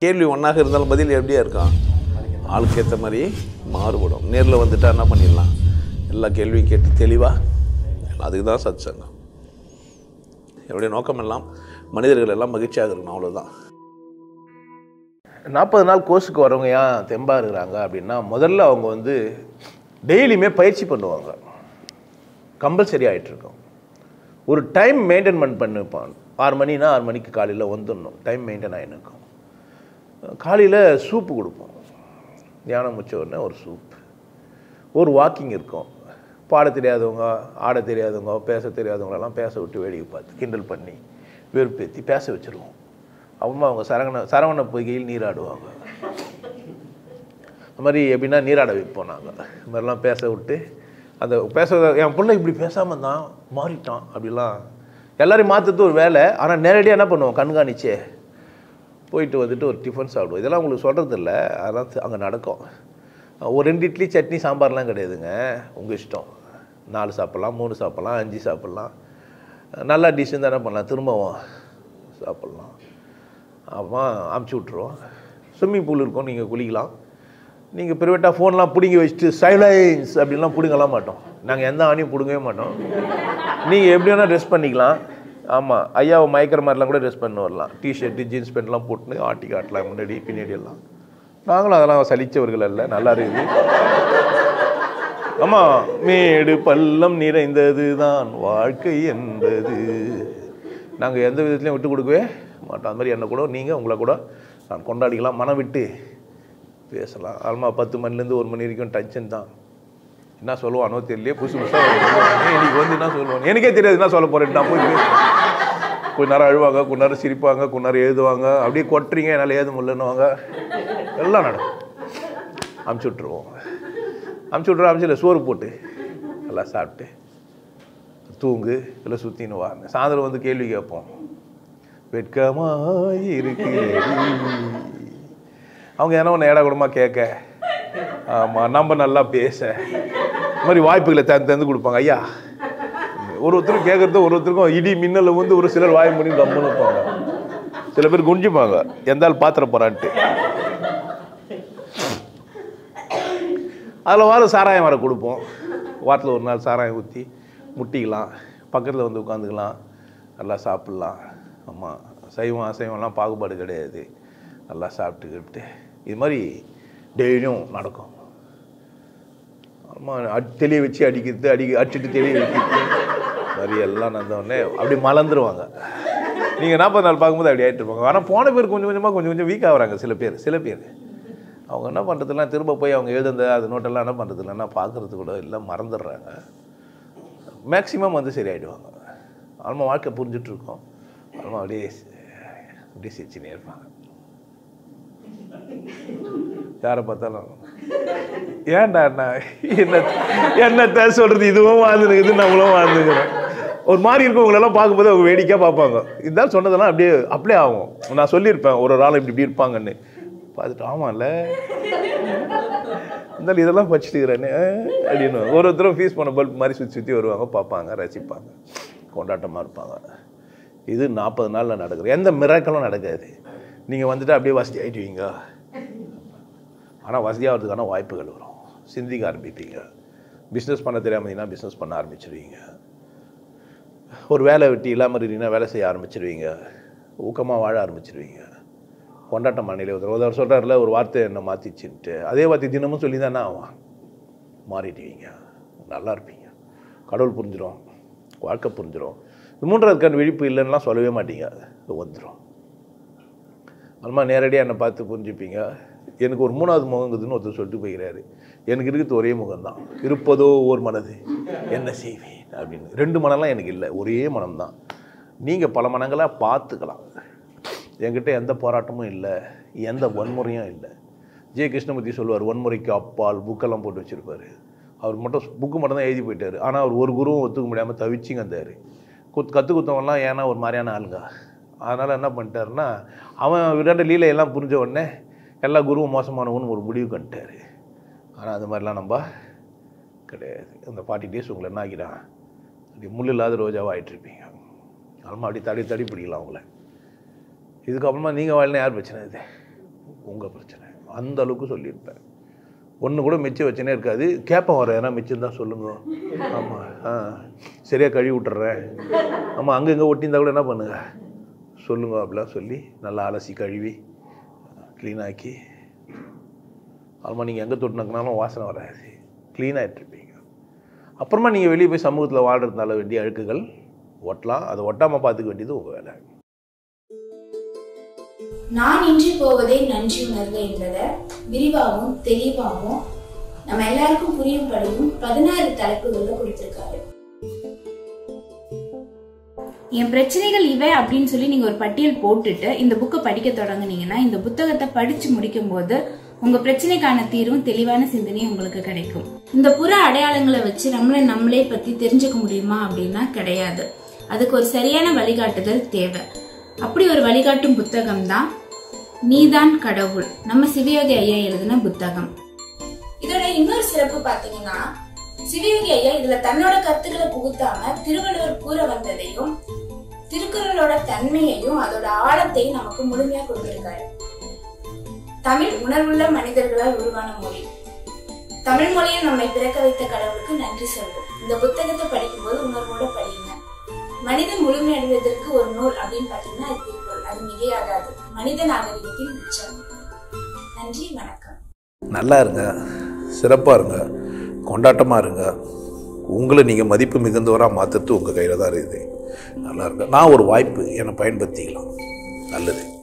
கேள்வி ஒன்றாக இருந்தாலும் பதில் எப்படியா இருக்கும் ஆளுக்கு ஏற்ற மாதிரி மாறுபடும் நேரில் வந்துட்டா என்ன பண்ணிடலாம் எல்லா கேள்வியும் கேட்டு தெளிவாக அதுக்கு தான் சத் சங்கம் என்னுடைய நோக்கம் எல்லாம் மனிதர்கள் எல்லாம் மகிழ்ச்சியாக இருக்கணும் அவ்வளோதான் நாற்பது நாள் கோர்ஸுக்கு வரவங்க ஏன் தெம்பாக இருக்கிறாங்க அப்படின்னா முதல்ல அவங்க வந்து டெய்லியுமே பயிற்சி பண்ணுவாங்க கம்பல்சரி ஆகிட்டுருக்கோம் ஒரு டைம் மெயின்டைன்மெண்ட் பண்ணிப்பான் ஆறு மணினா ஆறு மணிக்கு காலையில் வந்துடணும் டைம் மெயின்டைன் ஆகின்னு இருக்கும் காலையில் சூப்பு கொடுப்போம் தியானம் முடிச்ச உடனே ஒரு சூப் ஒரு வாக்கிங் இருக்கும் பாட தெரியாதவங்க ஆட தெரியாதவங்க பேச தெரியாதவங்களெல்லாம் பேச விட்டு வேடிக்கை பார்த்து கிண்டல் பண்ணி வெறுப்பேற்றி பேச வச்சுருவோம் அப்புறமா அவங்க சரவண சரவண பொய்கையில் நீராடுவாங்க அந்த மாதிரி எப்படின்னா நீராட வைப்போம் நாங்கள் இந்த மாதிரிலாம் பேச விட்டு அந்த பேச என் பிள்ளை இப்படி பேசாமல் தான் மாறிட்டான் அப்படிலாம் எல்லாரையும் மாற்றுறது ஒரு வேலை ஆனால் நேரடியாக என்ன பண்ணுவோம் கண்காணிச்சே போயிட்டு வந்துட்டு ஒரு டிஃபன் சாப்பிடுவோம் இதெல்லாம் உங்களுக்கு சொல்கிறது இல்லை அதெல்லாம் அங்கே நடக்கும் ஒரு ரெண்டு இட்லி சட்னி சாம்பார்லாம் கிடையாதுங்க உங்கள் இஷ்டம் நாலு சாப்பிட்லாம் மூணு சாப்பிட்லாம் அஞ்சு சாப்பிட்லாம் நல்லா டிஷ் இருந்தால் என்ன பண்ணலாம் திரும்பவும் சாப்பிட்லாம் அப்புறமா அமுச்சு விட்ருவோம் ஸ்விம்மிங் பூல் இருக்கும் நீங்கள் குளிக்கலாம் நீங்கள் ப்ரைவேட்டாக ஃபோன்லாம் பிடுங்கி வச்சுட்டு சைலன்ஸ் அப்படின்லாம் பிடுங்கலாம் மாட்டோம் நாங்கள் எந்த ஆணியும் பிடுங்கவே மாட்டோம் நீங்கள் எப்படி வேணால் ட்ரெஸ் பண்ணிக்கலாம் ஆமாம் ஐயாவை மயக்கிற மாதிரிலாம் கூட ட்ரெஸ் பண்ணி வரலாம் டிஷர்ட்டு ஜீன்ஸ் பேண்ட்லாம் போட்டு ஆட்டி காட்டலாம் முன்னாடி பின்னாடி எல்லாம் நாங்களும் அதெல்லாம் சலிச்சவர்கள் அல்ல நல்லா இருக்குது ஆமாம் மேடு பள்ளம் நிறைந்தது தான் வாழ்க்கை என்பது நாங்கள் எந்த விதத்துலையும் விட்டு கொடுக்கவே மாட்டோம் அது மாதிரி என்ன கூட நீங்கள் உங்களை கூட நான் கொண்டாடிக்கலாம் மனம் விட்டு பேசலாம் ஆல்மா பத்து மணிலேருந்து ஒரு மணி வரைக்கும் டென்ஷன் தான் என்ன சொல்லுவானோ தெரியலையே புதுசு புதுசாக இன்னைக்கு வந்து என்ன சொல்லுவான் எனக்கே தெரியாது என்ன சொல்ல போகிறேன் நான் போய் பேசுவேன். கொஞ்ச நேரம் அழுவாங்க கொஞ்ச நேரம் சிரிப்பாங்க கொஞ்ச நேரம் எழுதுவாங்க அப்படியே கொட்டுறீங்க என்னால் எழுத முடியலன்னுவாங்க எல்லாம் நடக்கும் அமுச்சு விட்ருவோம் அமுச்சு விட்ருவோம் அமுச்சு இல்லை சோறு போட்டு நல்லா சாப்பிட்டு தூங்கு இல்லை சுற்றின்னு வாங்க சாயந்தரம் வந்து கேள்வி கேட்போம் வெட்கமாய் இருக்கிறது அவங்க என்ன ஒன்று ஏடா கூடமா கேட்க ஆமாம் நம்ம நல்லா பேச இந்த மாதிரி வாய்ப்புகளை தந்து தந்து கொடுப்பாங்க ஐயா ஒரு ஒருத்தரும் கேட்குறது ஒரு ஒருத்தருக்கும் இடி மின்னல் வந்து ஒரு சிலர் வாய் பண்ணி கம்முன்னு இருப்பாங்க சில பேர் குஞ்சிப்பாங்க எந்த ஆள் பாத்திர போகிறான்ட்டு அதில் வார சாராயம் வர கொடுப்போம் வாரத்தில் ஒரு நாள் சாராயம் ஊற்றி முட்டிக்கலாம் பக்கத்தில் வந்து உட்காந்துக்கலாம் நல்லா சாப்பிட்லாம் ஆமாம் சைவம் அசைவம்லாம் பாகுபாடு கிடையாது நல்லா சாப்பிட்டுக்கிட்டு இது மாதிரி டெய்லியும் நடக்கும் ஆமாம் அடி தெளிய வச்சு அடிக்கிறது அடி அடிச்சுட்டு தெளிய வைக்கிறது மாதிரி எல்லாம் நடந்தோடனே அப்படி மலர்ந்துருவாங்க நீங்கள் நாற்பது நாள் பார்க்கும்போது அப்படி ஆகிட்டு இருப்பாங்க ஆனால் போன பேர் கொஞ்சம் கொஞ்சமாக கொஞ்சம் கொஞ்சம் வீக் ஆகுறாங்க சில பேர் சில பேர் அவங்க என்ன பண்ணுறதுலாம் திரும்ப போய் அவங்க எழுதுந்த அது நோட்டெல்லாம் என்ன பண்ணுறது இல்லைன்னா பார்க்குறது கூட இல்லை மறந்துடுறாங்க மேக்ஸிமம் வந்து சரியாயிடுவாங்க ஆல்மா வாழ்க்கை புரிஞ்சுட்டு இருக்கோம் ஆல்மா அப்படியே அப்படியே சிரிச்சுனே இருப்பாங்க யாரை பார்த்தாலும் ஏன்டா அண்ணா என்ன என்னத்த சொல்கிறது இதுவும் வாழ்ந்துருக்குது நம்மளும் வாழ்ந்துக்கிறோம் ஒரு மாதிரி இருக்கவங்களெல்லாம் பார்க்கும்போது அவங்க வேடிக்கையாக பார்ப்பாங்க இருந்தாலும் சொன்னதெல்லாம் அப்படியே அப்படியே ஆகும் நான் சொல்லியிருப்பேன் ஒரு ஒரு ஆள் இப்படி இப்படி இருப்பாங்கன்னு பார்த்துட்டு ஆமாம்ல இருந்தாலும் இதெல்லாம் படிச்சுட்டுக்கிறேன்னு அப்படின்னு ஒரு ஒருத்தரும் ஃபீஸ் பண்ண பல்ப் மாதிரி சுற்றி சுற்றி வருவாங்க பார்ப்பாங்க ரசிப்பாங்க கொண்டாட்டமாக இருப்பாங்க இது நாற்பது நாளில் நடக்குது எந்த மிராக்களும் நடக்காது நீங்கள் வந்துட்டு அப்படியே வசதி ஆகிடுவீங்க ஆனால் வசதியாகிறதுக்கான வாய்ப்புகள் வரும் சிந்திக்க ஆரம்பிப்பீங்க பிஸ்னஸ் பண்ண தெரியாமல் இருந்தீங்கன்னா பிஸ்னஸ் பண்ண ஆரம்பிச்சிருவீங்க ஒரு வேலை வெட்டி இல்லாமல் இருந்தீங்கன்னா வேலை செய்ய ஆரம்பிச்சிருவீங்க ஊக்கமாக வாழ ஆரம்பிச்சிருவீங்க கொண்டாட்டம் மண்ணிலே ஒரு அவர் சொல்கிறாருல ஒரு வார்த்தை என்னை மாற்றிச்சுன்ட்டு அதே வார்த்தை தினமும் சொல்லி தானே ஆவான் மாறிடுவீங்க நல்லா இருப்பீங்க கடவுள் புரிஞ்சிடும் வாழ்க்கை புரிஞ்சிடும் மூன்றாவது கண் விழிப்பு இல்லைன்னுலாம் சொல்லவே மாட்டீங்க அது வந்துடும் அல்மா நேரடியாக என்னை பார்த்து புரிஞ்சுப்பீங்க எனக்கு ஒரு மூணாவது முகங்குதுன்னு ஒருத்தர் சொல்லிட்டு போய்கிறாரு எனக்கு இருக்கிறது ஒரே முகம்தான் இருப்பதோ ஒரு மனது என்ன செய்வேன் அப்படின்னு ரெண்டு மனம்லாம் எனக்கு இல்லை ஒரே மனம்தான் நீங்கள் பல மனங்களாக பார்த்துக்கலாம் என்கிட்ட எந்த போராட்டமும் இல்லை எந்த வன்முறையும் இல்லை ஜெய கிருஷ்ணமூர்த்தி சொல்லுவார் வன்முறைக்கு அப்பால் புக்கெல்லாம் போட்டு வச்சுருப்பாரு அவர் மட்டும் புக்கு மட்டும் தான் எழுதி போயிட்டார் ஆனால் அவர் ஒரு குருவும் ஒத்துக்க முடியாமல் தவிச்சிங்க இருந்தார் குத் கற்று குத்தவங்கலாம் ஏன்னா ஒரு மாதிரியான ஆளுங்க அதனால் என்ன பண்ணிட்டாருன்னா அவன் விளையாண்ட லீலையெல்லாம் புரிஞ்ச உடனே எல்லா குருவும் மோசமானவன்னு ஒரு முடிவு கண்டுட்டார் ஆனால் அது மாதிரிலாம் நம்ம கிடையாது அந்த ஃபார்ட்டி டேஸ் உங்களை என்ன ஆகிடான் அப்படி முள் இல்லாத ரோஜாவாக ஆகிட்டுருப்பீங்க அதனால் அப்படி தடி தடி பிடிக்கலாம் அவங்கள இதுக்கப்புறமா நீங்கள் வாழினா யார் பிரச்சனை இது உங்கள் பிரச்சனை அந்த அளவுக்கு சொல்லியிருப்பேன் ஒன்று கூட மிச்சம் வச்சுனே இருக்காது கேட்பேன் வர ஏன்னா மிச்சம் தான் சொல்லுங்க ஆமாம் ஆ சரியாக கழுவி விட்டுறேன் ஆமாம் அங்கே இங்கே ஒட்டியிருந்தா கூட என்ன பண்ணுங்க சொல்லுங்க அப்படிலாம் சொல்லி நல்லா அலசி கழுவி க்ளீன் ஆக்கி ஆமாம் நீங்கள் எங்கே தொட்டினாங்கனாலும் வாசனை வராது க்ளீனாகிட்டு இருப்பீங்க அப்புறமா நீங்கள் வெளியே போய் சமூகத்தில் வாழ்கிறதுனால வேண்டிய அழுக்குகள் ஒட்டலாம் அதை ஒட்டாமல் பார்த்துக்க வேண்டியது உங்கள் வேலை நான் இன்றி போவதே நன்றி உணர்வு என்பதை விரிவாகவும் தெளிவாகவும் நம்ம எல்லாருக்கும் புரியும்படியும் பதினாறு தலைப்புகள்ல கொடுத்திருக்காரு என் பிரச்சனைகள் இவை அப்படின்னு சொல்லி நீங்க ஒரு பட்டியல் போட்டுட்டு இந்த புக்கை படிக்க தொடங்குனீங்கன்னா இந்த புத்தகத்தை படிச்சு முடிக்கும் போது உங்க பிரச்சனைக்கான தீர்வும் தெளிவான சிந்தனையும் உங்களுக்கு கிடைக்கும் இந்த புற அடையாளங்களை வச்சு நம்மளை நம்மளே பத்தி தெரிஞ்சுக்க முடியுமா அப்படின்னா கிடையாது அதுக்கு ஒரு சரியான வழிகாட்டுதல் தேவை அப்படி ஒரு வழிகாட்டும் புத்தகம் தான் நீதான் கடவுள் நம்ம சிவயோகி ஐயா எழுதின புத்தகம் இதோட இன்னொரு சிறப்பு பாத்தீங்கன்னா சிவயோகி ஐயா இதுல தன்னோட கருத்துக்களை புகுத்தாம திருவள்ளுவர் கூற வந்ததையும் திருக்குறளோட தன்மையையும் அதோட ஆழத்தையும் நமக்கு முழுமையா கொடுத்திருக்காரு தமிழ் உணர்வுள்ள மனிதர்களால் உருவான மொழி தமிழ் மொழியை நம்மை பிறக்க வைத்த கடவுளுக்கு நன்றி சொல்வோம் இந்த புத்தகத்தை படிக்கும்போது உணர்வோட படிங்க மனிதன் முழுமையடைவதற்கு ஒரு நூல் அப்படின்னு பாத்தீங்கன்னா அது திருக்குறள் அது மிகையாகாது மனித நாகரிகத்தின் உச்சம் நன்றி வணக்கம் நல்லா இருங்க சிறப்பாக இருங்க கொண்டாட்டமாக இருங்க உங்களை நீங்கள் மதிப்பு மிகுந்தவராக மாற்றுறது உங்கள் கையில் தான் இருக்குது நல்லா இருங்க நான் ஒரு வாய்ப்பு என்னை பயன்படுத்திக்கலாம் நல்லது